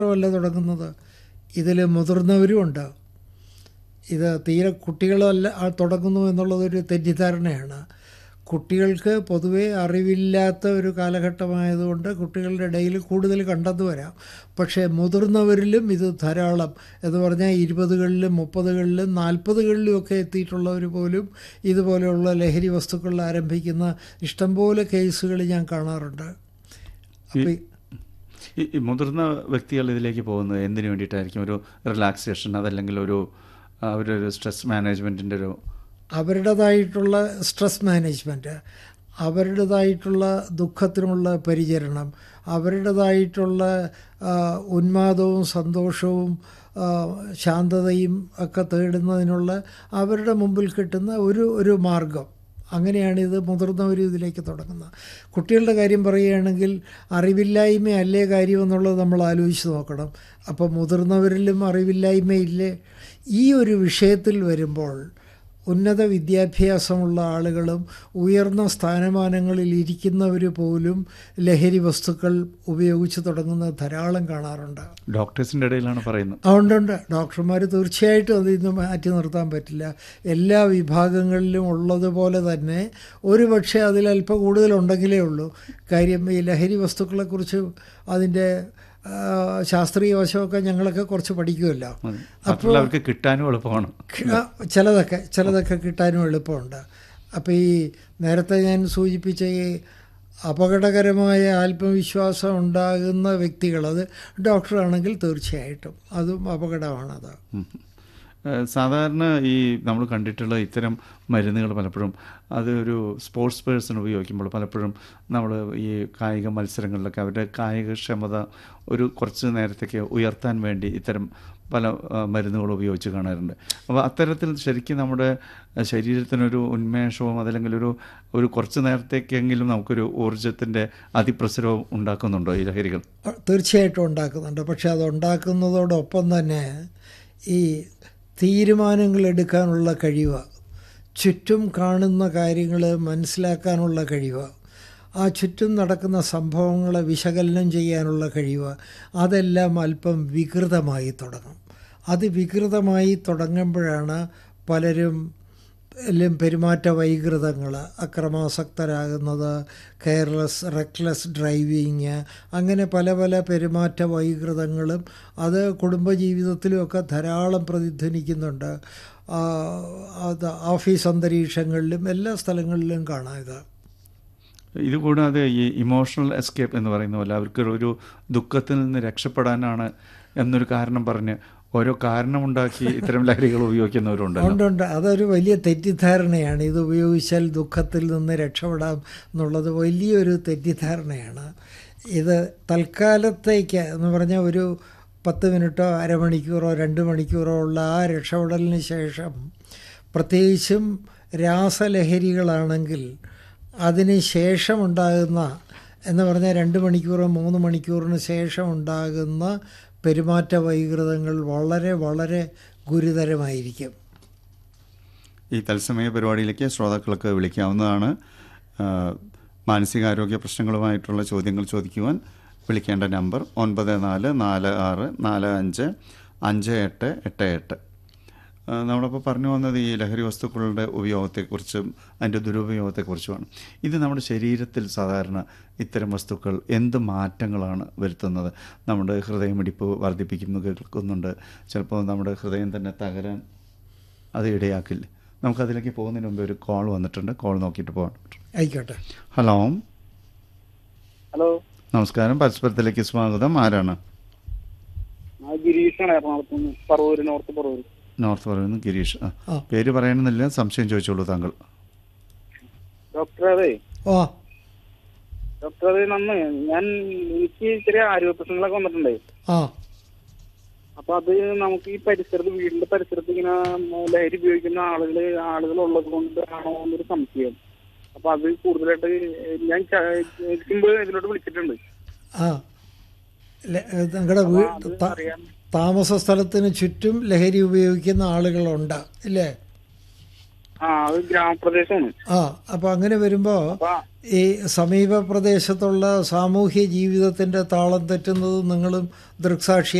മാത്രമല്ല തുടങ്ങുന്നത് ഇതിൽ മുതിർന്നവരും ഉണ്ട് ഇത് തീരെ കുട്ടികളല്ല ആ തുടങ്ങുന്നു എന്നുള്ളതൊരു തെറ്റിദ്ധാരണയാണ് കുട്ടികൾക്ക് പൊതുവേ അറിവില്ലാത്ത ഒരു കാലഘട്ടമായതുകൊണ്ട് കുട്ടികളുടെ ഇടയിൽ കൂടുതൽ കണ്ടെന്നു വരാം പക്ഷേ മുതിർന്നവരിലും ഇത് ധാരാളം എന്ന് പറഞ്ഞാൽ ഇരുപതുകളിലും മുപ്പതുകളിലും നാൽപ്പതുകളിലും ഒക്കെ എത്തിയിട്ടുള്ളവർ പോലും ഇതുപോലെയുള്ള ലഹരി വസ്തുക്കൾ ആരംഭിക്കുന്ന ഇഷ്ടംപോലെ കേസുകൾ ഞാൻ കാണാറുണ്ട് അപ്പം ഈ ഈ മുതിർന്ന വ്യക്തികൾ ഇതിലേക്ക് പോകുന്നത് എന്തിനു വേണ്ടിയിട്ടായിരിക്കും ഒരു റിലാക്സേഷൻ അതല്ലെങ്കിൽ ഒരു അവരൊരു സ്ട്രെസ് മാനേജ്മെൻറ്റിൻ്റെ ഒരു അവരുടേതായിട്ടുള്ള സ്ട്രെസ് മാനേജ്മെൻറ്റ് അവരുടേതായിട്ടുള്ള ദുഃഖത്തിനുള്ള പരിചരണം അവരുടേതായിട്ടുള്ള ആ, ഉന്മാദവും സന്തോഷവും ആ, ശാന്തതയും ഒക്കെ തേടുന്നതിനുള്ള അവരുടെ മുമ്പിൽ കിട്ടുന്ന ഒരു ഒരു മാർഗം അങ്ങനെയാണ് ഇത് മുതിർന്നവരും ഇതിലേക്ക് തുടങ്ങുന്നത് കുട്ടികളുടെ കാര്യം പറയുകയാണെങ്കിൽ അറിവില്ലായ്മയല്ലേ കാര്യം എന്നുള്ളത് നമ്മൾ ആലോചിച്ച് നോക്കണം അപ്പോൾ മുതിർന്നവരിലും അറിവില്ലായ്മയില്ലേ ഈ ഒരു വിഷയത്തിൽ വരുമ്പോൾ ഉന്നത വിദ്യാഭ്യാസമുള്ള ആളുകളും ഉയർന്ന സ്ഥാനമാനങ്ങളിൽ ഇരിക്കുന്നവർ പോലും ലഹരി വസ്തുക്കൾ ഉപയോഗിച്ച് തുടങ്ങുന്നത് ധാരാളം കാണാറുണ്ട് ഡോക്ടേഴ്സിൻ്റെ ഇടയിലാണ് പറയുന്നത് അതുകൊണ്ടുണ്ട് ഡോക്ടർമാർ തീർച്ചയായിട്ടും അതിൽ നിന്ന് മാറ്റി നിർത്താൻ പറ്റില്ല എല്ലാ വിഭാഗങ്ങളിലും ഉള്ളതുപോലെ തന്നെ ഒരു പക്ഷേ അതിൽ അല്പം കൂടുതലുണ്ടെങ്കിലേ ഉള്ളൂ കാര്യം ഈ ലഹരി വസ്തുക്കളെക്കുറിച്ച് അതിൻ്റെ ആ, ശാസ്ത്രീയ വശമൊക്കെ ഞങ്ങളൊക്കെ കുറച്ച് പഠിക്കുമല്ലോ അതെ. മാത്രമല്ല അവർക്ക് കിട്ടാനും എളുപ്പമാണ് ആ, ചിലതൊക്കെ ചിലതൊക്കെ കിട്ടാനും എളുപ്പമുണ്ട് അപ്പോൾ ഈ നേരത്തെ ഞാൻ സൂചിപ്പിച്ച ഈ അപകടകരമായ ആത്മവിശ്വാസം ഉണ്ടാകുന്ന വ്യക്തികൾ അത് ഡോക്ടറാണെങ്കിൽ തീർച്ചയായിട്ടും അതും അപകടമാണത് ഉം. ഏഹ് സാധാരണ ഈ നമ്മൾ കണ്ടിട്ടുള്ള ഇത്തരം മരുന്നുകൾ പലപ്പോഴും അത് ഒരു സ്പോർട്സ് പേഴ്സൺ ഉപയോഗിക്കുമ്പോൾ പലപ്പോഴും നമ്മൾ ഈ കായിക മത്സരങ്ങളിലൊക്കെ അവരുടെ കായികക്ഷമത ഒരു കുറച്ച് നേരത്തേക്ക് ഉയർത്താൻ വേണ്ടി ഇത്തരം പല ആ, മരുന്നുകൾ ഉപയോഗിച്ച് കാണാറുണ്ട് അപ്പോൾ അത്തരത്തിൽ ശരിക്കും നമ്മുടെ ശരീരത്തിനൊരു ഉന്മേഷവും അതല്ലെങ്കിൽ ഒരു ഒരു കുറച്ച് നേരത്തേക്കെങ്കിലും നമുക്കൊരു ഊർജത്തിൻ്റെ അതിപ്രസരവും ഉണ്ടാക്കുന്നുണ്ടോ ഈ ലഹരികൾ തീർച്ചയായിട്ടും ഉണ്ടാക്കുന്നുണ്ട് പക്ഷെ അത് ഉണ്ടാക്കുന്നതോടൊപ്പം തന്നെ ഈ തീരുമാനങ്ങൾ എടുക്കാനുള്ള കഴിവ് ചുറ്റും കാണുന്ന കാര്യങ്ങൾ മനസ്സിലാക്കാനുള്ള കഴിവ് ആ ചുറ്റും നടക്കുന്ന സംഭവങ്ങളെ വിശകലനം ചെയ്യാനുള്ള കഴിവ് അതെല്ലാം അല്പം വികൃതമായി തുടങ്ങും അത് വികൃതമായി തുടങ്ങുമ്പോഴാണ് പലരും എല്ലാം പെരുമാറ്റ വൈകൃതങ്ങൾ അക്രമാസക്തരാകുന്നത് കെയർലെസ് റെക്ലെസ് ഡ്രൈവിങ് അങ്ങനെ പല പല പെരുമാറ്റ വൈകൃതങ്ങളും അത് കുടുംബജീവിതത്തിലുമൊക്കെ ധാരാളം പ്രതിധ്വനിക്കുന്നുണ്ട് ആ, അത് ഓഫീസ് അന്തരീക്ഷങ്ങളിലും എല്ലാ സ്ഥലങ്ങളിലും കാണാം ഇത് ഇതുകൂടാതെ ഈ ഇമോഷണൽ എസ്കേപ്പ് എന്ന് പറയുന്ന പോലെ അവർക്ക് ഒരു ദുഃഖത്തിൽ നിന്ന് രക്ഷപ്പെടാനാണ് എന്നൊരു കാരണം പറഞ്ഞ് ഓരോ കാരണമുണ്ടാക്കി ഇത്തരം ലഹരികൾ ഉപയോഗിക്കുന്നവരുണ്ടല്ലോ ഉണ്ട് ഉണ്ട് അതൊരു വലിയ തെറ്റിദ്ധാരണയാണ് ഇത് ഉപയോഗിച്ചാൽ ദുഃഖത്തിൽ നിന്ന് രക്ഷപ്പെടാം എന്നുള്ളത് വലിയൊരു തെറ്റിദ്ധാരണയാണ് ഇത് തൽക്കാലത്തേക്ക് എന്ന് പറഞ്ഞാൽ ഒരു പത്ത് മിനിറ്റോ അരമണിക്കൂറോ രണ്ട് മണിക്കൂറോ ഉള്ള ആ രക്ഷപ്പെടലിന് ശേഷം പ്രത്യേകിച്ചും രാസലഹരികളാണെങ്കിൽ അതിന് ശേഷമുണ്ടാകുന്ന എന്ന് പറഞ്ഞാൽ രണ്ട് മണിക്കൂറോ മൂന്ന് മണിക്കൂറിന് ശേഷം ഉണ്ടാകുന്ന പെരുമാറ്റ വൈകൃതങ്ങൾ വളരെ വളരെ ഗുരുതരമായിരിക്കും ഈ തത്സമയ പരിപാടിയിലേക്ക് ശ്രോതാക്കൾക്ക് വിളിക്കാവുന്നതാണ് ആ, മാനസികാരോഗ്യ പ്രശ്നങ്ങളുമായിട്ടുള്ള ചോദ്യങ്ങൾ ചോദിക്കുവാൻ വിളിക്കേണ്ട നമ്പർ ഒൻപത് നാല് നാല് ആറ് നാല് അഞ്ച് അഞ്ച് എട്ട് എട്ട് എട്ട് ആ, നമ്മളിപ്പോൾ പറഞ്ഞു വന്നത് ഈ ലഹരി വസ്തുക്കളുടെ ഉപയോഗത്തെക്കുറിച്ചും അതിൻ്റെ ദുരുപയോഗത്തെക്കുറിച്ചുമാണ് ഇത് നമ്മുടെ ശരീരത്തിൽ സാധാരണ ഇത്തരം വസ്തുക്കൾ എന്ത് മാറ്റങ്ങളാണ് വരുത്തുന്നത് നമ്മുടെ ഹൃദയമിടിപ്പ് വർദ്ധിപ്പിക്കുന്നു കേൾക്കുന്നുണ്ട് ചിലപ്പോൾ നമ്മുടെ ഹൃദയം തന്നെ തകരാൻ അത് ഇടയാക്കില്ല നമുക്കതിലേക്ക് പോകുന്നതിന് മുമ്പ് ഒരു കോൾ വന്നിട്ടുണ്ട് കോൾ നോക്കിയിട്ട് പോകാം ആയിക്കോട്ടെ ഹലോ ഹലോ നമസ്കാരം പരസ്പരത്തിലേക്ക് സ്വാഗതം ആരാണ് ആ ഗിരീഷാണ് എറണാകുളത്ത് നിന്ന് പറവൂര് നോർത്ത് പറവൂര് നോർത്ത് പറയുന്നു ഗിരീഷ് ആ ആ. പേര് പറയണമെന്നില്ല സംശയം ചോദിച്ചോളൂ താങ്കൾ ഡോക്ടർ അതെ ഓ ഡോക്ടർ അതെ നന്ന് ഞാൻ എനിക്ക് ചെറിയ ആരോഗ്യ പ്രശ്നങ്ങളൊക്കെ വന്നിട്ടുണ്ട് ആ അപ്പൊ അത് നമുക്ക് ഈ പരിസരത്ത് വീടിന്റെ പരിസരത്ത് ഇങ്ങനെ ലഹരി ഉപയോഗിക്കുന്ന ആളുകൾ ആളുകൾ ഉള്ളത് കൊണ്ടാണോ എന്നൊരു സംശയം അപ്പൊ അത് കൂടുതലായിട്ട് ഞാൻ മുമ്പ് ഇതിലോട്ട് വിളിച്ചിട്ടുണ്ട് ആ ല- നിങ്ങളുടെ വീ അത് ത- അറിയാൻ താമസ സ്ഥലത്തിന് ചുറ്റും ലഹരി ഉപയോഗിക്കുന്ന ആളുകളുണ്ട് ഇല്ലേ ആ അത് ഗ്രാമപ്രദേശമാണ് ആ അപ്പോൾ അങ്ങനെ വരുമ്പോൾ അപ്പൊ ഈ സമീപ പ്രദേശത്തുള്ള സാമൂഹ്യ ജീവിതത്തിൻ്റെ താളം തെറ്റുന്നത് നിങ്ങളും ദൃക്സാക്ഷി